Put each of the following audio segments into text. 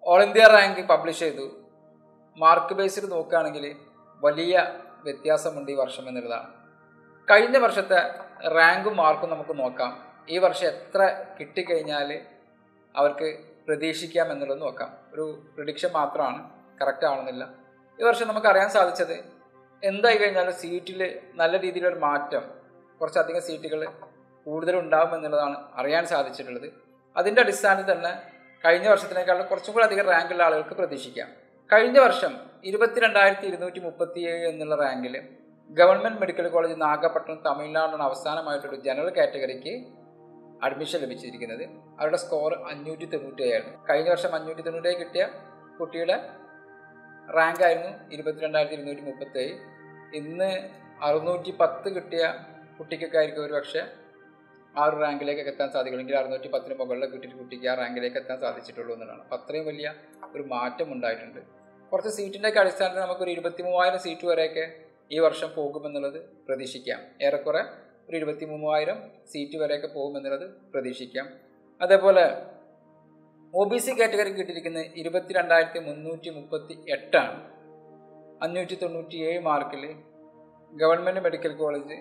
all India rank publish ചെയ്തു mark ബേസിൽ നോക്കുകയാണെങ്കിൽ വലിയ വ്യത്യാസമുണ്ട് ഈ വർഷം എന്നുള്ളതാണ് കഴിഞ്ഞ വർഷത്തെ റാങ്കും മാർക്കും നമുക്ക് നോക്കാം ഈ വർഷം എത്ര കിട്ടിക്കഴിഞ്ഞാൽ അവർക്ക് പ്രതീക്ഷിക്കാം എന്നുള്ളത് നോക്കാം ഒരു പ്രഡിക്ഷൻ മാത്രമാണ് കറക്റ്റ് ആവുന്നില്ല ഈ വർഷം നമുക്ക് അറിയാൻ സാധിച്ചത് എന്തായി കഴിഞ്ഞാലും സീറ്റിൽ നല്ല രീതിയിലൊരു മാറ്റം കുറച്ചധികം സീറ്റുകൾ കൂടുതലുണ്ടാകും എന്നുള്ളതാണ് അറിയാൻ സാധിച്ചിട്ടുള്ളത് അതിൻ്റെ അടിസ്ഥാനത്തിൽ തന്നെ കഴിഞ്ഞ വർഷത്തിനേക്കാളും കുറച്ചും കൂടി അധികം റാങ്കുള്ള ആളുകൾക്ക് പ്രതീക്ഷിക്കാം കഴിഞ്ഞ വർഷം ഇരുപത്തിരണ്ടായിരത്തി ഇരുന്നൂറ്റി മുപ്പത്തി ഏഴ് എന്നുള്ള റാങ്കിൽ ഗവൺമെൻറ് മെഡിക്കൽ കോളേജ് നാഗപട്ടണം തമിഴ്നാടാണ് അവസാനമായിട്ടൊരു ജനറൽ കാറ്റഗറിക്ക് അഡ്മിഷൻ ലഭിച്ചിരിക്കുന്നത് അവരുടെ സ്കോർ അഞ്ഞൂറ്റി തൊണ്ണൂറ്റി ആയിരുന്നു കഴിഞ്ഞ വർഷം അഞ്ഞൂറ്റി തൊണ്ണൂറ്റി കിട്ടിയ കുട്ടിയുടെ റാങ്ക് ആയിരുന്നു ഇരുപത്തിരണ്ടായിരത്തി ഇരുന്നൂറ്റി മുപ്പത്തി ഏഴ് ഇന്ന് അറുന്നൂറ്റി പത്ത് കിട്ടിയ കുട്ടിക്കൊക്കെ ആയിരിക്കും ഒരു പക്ഷേ ആ ഒരു റാങ്കിലേക്ക് എത്താൻ സാധിക്കുമെങ്കിൽ അറുന്നൂറ്റി പത്തിന് മുകളിൽ കിട്ടിയ കുട്ടിക്ക് ആ റാങ്കിലേക്ക് എത്താൻ സാധിച്ചിട്ടുള്ളൂ എന്നുള്ളതാണ് അപ്പം അത്രയും വലിയ ഒരു മാറ്റം ഉണ്ടായിട്ടുണ്ട് കുറച്ച് സീറ്റിൻ്റെ ഒക്കെ അടിസ്ഥാനത്തിൽ നമുക്കൊരു ഇരുപത്തി മൂവായിരം സീറ്റ് വരെയൊക്കെ ഈ വർഷം പോകുമെന്നുള്ളത് പ്രതീക്ഷിക്കാം ഏറെക്കുറെ ഒരു ഇരുപത്തി മൂവായിരം സീറ്റ് വരെയൊക്കെ പോകുമെന്നുള്ളത് പ്രതീക്ഷിക്കാം അതേപോലെ ഒ ബി സി കാറ്റഗറി കിട്ടിയിരിക്കുന്നത് ഇരുപത്തി രണ്ടായിരത്തി മുന്നൂറ്റി മുപ്പത്തി എട്ടാണ് അഞ്ഞൂറ്റി തൊണ്ണൂറ്റി ഏഴ് മാർക്കിൽ ഗവൺമെൻറ് മെഡിക്കൽ കോളേജ്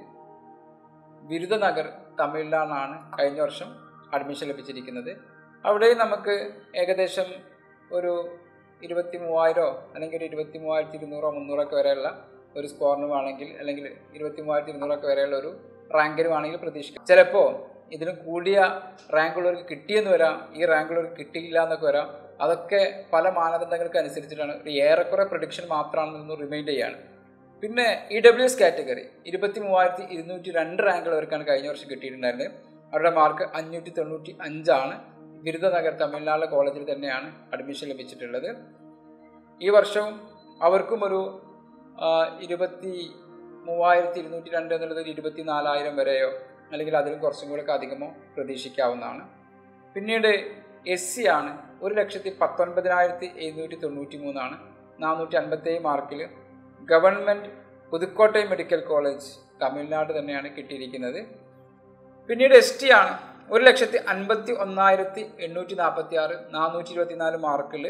ബിരുദനഗർ തമിഴ്നാടാണ് കഴിഞ്ഞ വർഷം അഡ്മിഷൻ ലഭിച്ചിരിക്കുന്നത് അവിടെയും നമുക്ക് ഏകദേശം ഒരു ഇരുപത്തി മൂവായിരോ അല്ലെങ്കിൽ ഒരു ഇരുപത്തി മൂവായിരത്തി ഇരുന്നൂറോ മുന്നൂറൊക്കെ വരെയുള്ള ഒരു സ്കോറിന് വേണമെങ്കിൽ അല്ലെങ്കിൽ ഇരുപത്തി മൂവായിരത്തി ഇരുന്നൂറൊക്കെ വരെയുള്ള ഒരു റാങ്കിന് വേണമെങ്കിൽ പ്രതീക്ഷിക്കാം ചിലപ്പോൾ ഇതിന് കൂടിയ റാങ്കുള്ളവർക്ക് കിട്ടിയെന്ന് വരാം ഈ റാങ്കുള്ളവർക്ക് കിട്ടിയില്ല എന്നൊക്കെ വരാം അതൊക്കെ പല മാനദണ്ഡങ്ങൾക്ക് അനുസരിച്ചിട്ടാണ് ഒരു ഏറെക്കുറെ പ്രൊഡിക്ഷൻ മാത്രമാണെന്ന് റിമൈൻഡ് ചെയ്യാണ് പിന്നെ ഇ ഡബ്ല്യു എസ് കാറ്റഗറി ഇരുപത്തി മൂവായിരത്തി ഇരുന്നൂറ്റി രണ്ട് റാങ്കുള്ളവർക്കാണ് കഴിഞ്ഞ വർഷം കിട്ടിയിട്ടുണ്ടായിരുന്നത് അവരുടെ മാർക്ക് അഞ്ഞൂറ്റി തൊണ്ണൂറ്റി അഞ്ചാണ് ബിരുദനഗർ തമിഴ്നാട് കോളേജിൽ തന്നെയാണ് അഡ്മിഷൻ ലഭിച്ചിട്ടുള്ളത് ഈ വർഷവും അവർക്കും ഒരു ഇരുപത്തി മൂവായിരത്തി ഇരുന്നൂറ്റി രണ്ട് എന്നുള്ളത് ഒരു ഇരുപത്തി നാലായിരം വരെയോ അല്ലെങ്കിൽ അതിലും കുറച്ചും കൂടെ ഒക്കെ അധികമോ പ്രതീക്ഷിക്കാവുന്നതാണ് പിന്നീട് എസ് സി ആണ് ഒരു ലക്ഷത്തി പത്തൊൻപതിനായിരത്തി എഴുന്നൂറ്റി തൊണ്ണൂറ്റി മൂന്നാണ് നാനൂറ്റി അൻപത്തേഴ് മാർക്കിൽ government Pudukkottai medical college Tamil Nadu തന്നെയാണ് കിട്ടിയിരിക്കുന്നത് പിന്നീട് എസ് ടി ആണ് ഒരു ലക്ഷത്തി അൻപത്തി ഒന്നായിരത്തി എണ്ണൂറ്റി നാൽപ്പത്തി ആറ് നാനൂറ്റി ഇരുപത്തിനാല് മാർക്കിൽ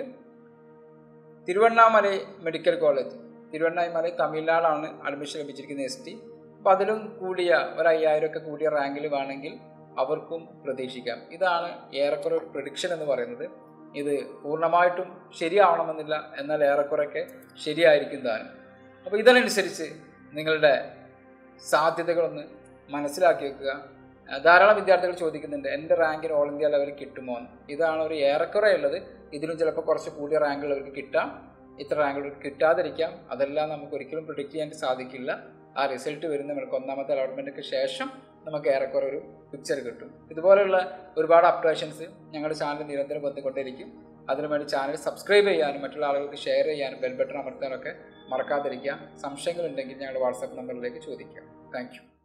തിരുവണ്ണാമലൈ മെഡിക്കൽ കോളേജ് തിരുവണ്ണാമലൈ തമിഴ്നാടാണ് അഡ്മിഷൻ ലഭിച്ചിരിക്കുന്നത് എസ് ടി അപ്പോൾ അതിലും കൂടിയ ഒരു അയ്യായിരം ഒക്കെ കൂടിയ റാങ്കിൽ വേണമെങ്കിൽ അവർക്കും പ്രതീക്ഷിക്കാം ഇതാണ് ഏറെക്കുറെ ഒരു പ്രഡിക്ഷൻ എന്ന് പറയുന്നത് ഇത് പൂർണ്ണമായിട്ടും ശരിയാവണമെന്നില്ല എന്നാൽ ഏറെക്കുറെയൊക്കെ ശരിയായിരിക്കും താനും അപ്പോൾ ഇതിനനുസരിച്ച് നിങ്ങളുടെ സാധ്യതകളൊന്ന് മനസ്സിലാക്കി വെക്കുക ധാരാളം വിദ്യാർത്ഥികൾ ചോദിക്കുന്നുണ്ട് എൻ്റെ റാങ്കിന് ഓൾ ഇന്ത്യ ലെവലിൽ കിട്ടുമോ എന്ന് ഇതാണ് ഒരു ഏറെക്കുറെ ഉള്ളത് ഇതിലും ചിലപ്പോൾ കുറച്ച് കൂടിയ റാങ്കുള്ളവർക്ക് കിട്ടാം ഇത്ര റാങ്കുള്ളവർക്ക് കിട്ടാതിരിക്കാം അതെല്ലാം നമുക്ക് ഒരിക്കലും പ്രിഡിക്റ്റ് ചെയ്യാൻ സാധിക്കില്ല ആ റിസൾട്ട് വരുന്ന നമുക്ക് ഒന്നാമത്തെ അലോട്ട്മെൻറ്റിന് ശേഷം നമുക്ക് ഏറെക്കുറെ ഒരു പിക്ചർ കിട്ടും ഇതുപോലെയുള്ള ഒരുപാട് അപ്ഡേഷൻസ് ഞങ്ങളുടെ ചാനൽ നിരന്തരം ബന്ധപ്പെട്ടിരിക്കും അതിനുവേണ്ടി ചാനൽ സബ്സ്ക്രൈബ് ചെയ്യാനും മറ്റുള്ള ആളുകൾക്ക് ഷെയർ ചെയ്യാനും ബെൽ ബട്ടൺ അമർത്താനൊക്കെ മറക്കാതിരിക്കുക സംശയങ്ങളുണ്ടെങ്കിൽ ഞങ്ങളുടെ വാട്സാപ്പ് നമ്പറിലേക്ക് ചോദിക്കാം താങ്ക്